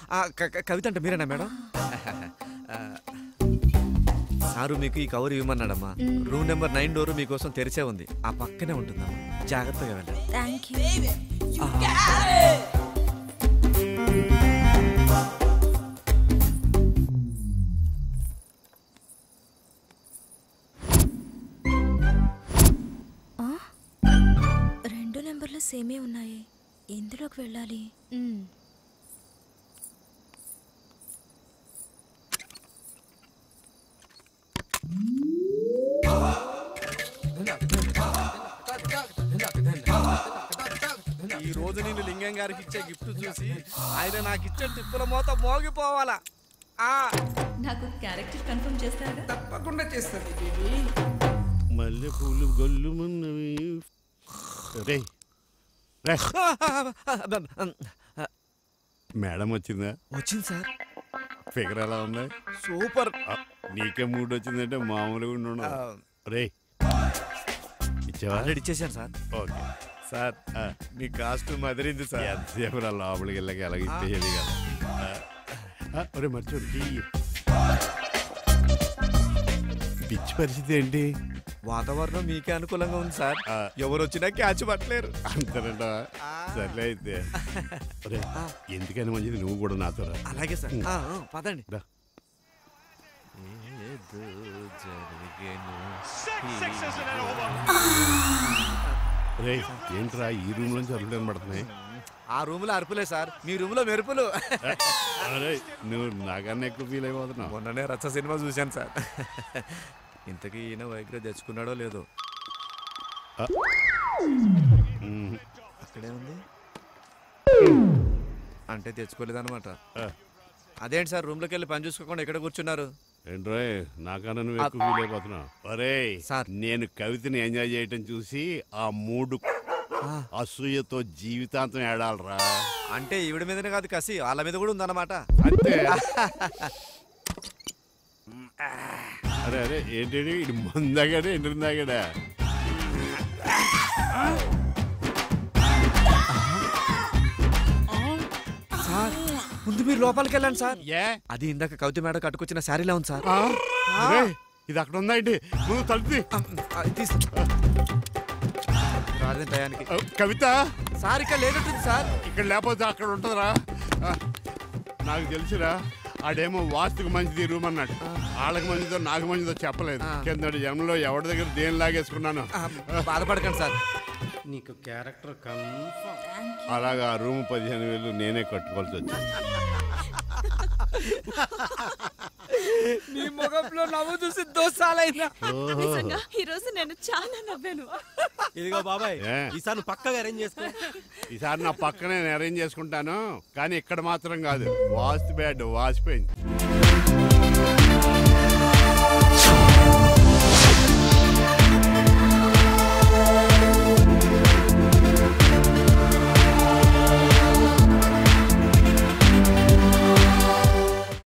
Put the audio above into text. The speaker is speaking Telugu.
ఆ, క- క- కవిత అంటే మీరేనా మేడం ఆ, సారు మీకు ఈ కవర్ ఇవ్వమన్నాడమ్మా రూమ్ నెంబర్ నైన్ డోర్ మీకోసం తెరిచే ఉంది ఆ పక్కనే ఉంటుందమ్మా జాగ్రత్తగా వెళ్ళండి థ్యాంక్ యూ ఆ? రెండు నెంబర్లు సేమే ఉన్నాయి ఎందులోకి వెళ్ళాలి మ్. ఈ రోజు నేను లింగం గారికి ఇచ్చే గిఫ్ట్ చూసి ఆయన నాకు ఇచ్చే టిప్పుల మోత మోగిపోవాలా ఆ నాకు క్యారెక్టర్ కన్ఫర్మ్ చేస్తారా తప్పకుండా చేస్తుంది బేబీ మల్లె పూలు గొల్లుమున్నవి రే రే మేడం వచ్చిందా వచ్చింది సార్ ఫిగర్ ఎలా ఉంది సూపర్ ఆ, నీకే మూడు వచ్చిందంటే మామూలుగా ఉండను రే ఇచ్చావా ఆల్రెడీ ఇచ్చేసాను సార్ ఓకే సార్ ఆ, మీ కాస్ట్యూమ్ అదిరింది సార్ ఎంతసేపు రా లోపలికి వెళ్ళక ఎలాగ ఇచ్చేది కదా ఆ, ఆ, ఒరే మర్చిపోడు టీ. పిచ్చి పరిస్థితి ఏంటి వాతావరణం మీకే అనుకూలంగా ఉంది సార్ ఆ. ఎవరు వచ్చినా క్యాచ్ పట్టలేరు అంతేనంట సర్లే అయితే ఒరే, ఎందుకని మంచిది నువ్వు కూడా నాతో రా అలాగే సార్ ఆ, ఆ, పదండి రా. ఏదో జరిగెను. రే ఏంట్రా ఈ రూమ్ నుంచి అరులు పడుతున్నాయి ఆ రూమ్ లో అరుపులే సార్ మీ రూమ్ లో మెరుపులు అరే నువ్వు నాకన్నా ఎక్కువ ఫీల్ అయిపోతున్నావు మొన్ననే రచ్చ సినిమా చూశాను సార్ ఇంతకీ ఈయన వైగ్ర తెచ్చుకున్నాడో లేదో మ్మ్. అక్కడే ఉంది అంటే తెచ్చుకోలేదన్నమాట ఆ, అదేంటి సార్ రూమ్ లోకి వెళ్ళి పని చూసుకోకుండా ఎక్కడ కూర్చున్నారు ఏంట్రా నాకన్నా నువ్వు ఎక్కువ ఫీల్ అయిపోతున్నావు అరే సార్. నేను కవితని ఎంజాయ్ చేయటం చూసి ఆ మూడు అసూయతో జీవితాంతం ఏడాలరా అంటే ఈవిడ మీదనే కాదు కసి వాళ్ళ మీద కూడా ఉందన్నమాట అంతే అరే అరే ఏంటి ఇది మందాగాడే ఎండుందాగాడా సార్ ముందు మీరు లోపలికి వెళ్ళండి సార్ ఏ అది ఇందాక కవిత మేడ కట్టుకొచ్చిన శారీలా ఉంది సార్ ఆ? అరే, ఇది అక్కడ ఉందా ఏంటి నువ్వు తలుపుది అది తీసు రాదే టయానికి కవిత సార్ ఇక్కడ లేనట్టుంది సార్ ఇక్కడ లేకపోతే అక్కడ ఉంటుందిరా ఆ, నాకు తెలుసురా ఆడేమో వాస్తుకు మంచిది రూమ్ అన్నాడు వాళ్ళకి మంచిదో నాకు మంచిదో చెప్పలేదు కిందటి జన్మలో ఎవరి దగ్గర దేని లాగేసుకున్నాను ఆ, బాధపడకండి సార్ నీకు క్యారెక్టర్ కన్ఫర్మ్ అలాగా ఆ రూమ్ పదిహేను వేలు నేనే కట్టుకోవాల్సి వచ్చింది నీ ముఖంలో నవ్వు చూసి దోసాలైనా నిజంగా ఈ రోజు నేను చాలా నవ్వాను ఇదిగో బాబాయ్ ఏ? ఈసారి నువ్వు పక్కగా అరేంజ్ చేసుకో ఈసారి నా పక్కనే నేను అరేంజ్ చేసుకుంటాను కానీ ఇక్కడ మాత్రం కాదు వాస్తు బ్యాడ్ వాసిపోయింది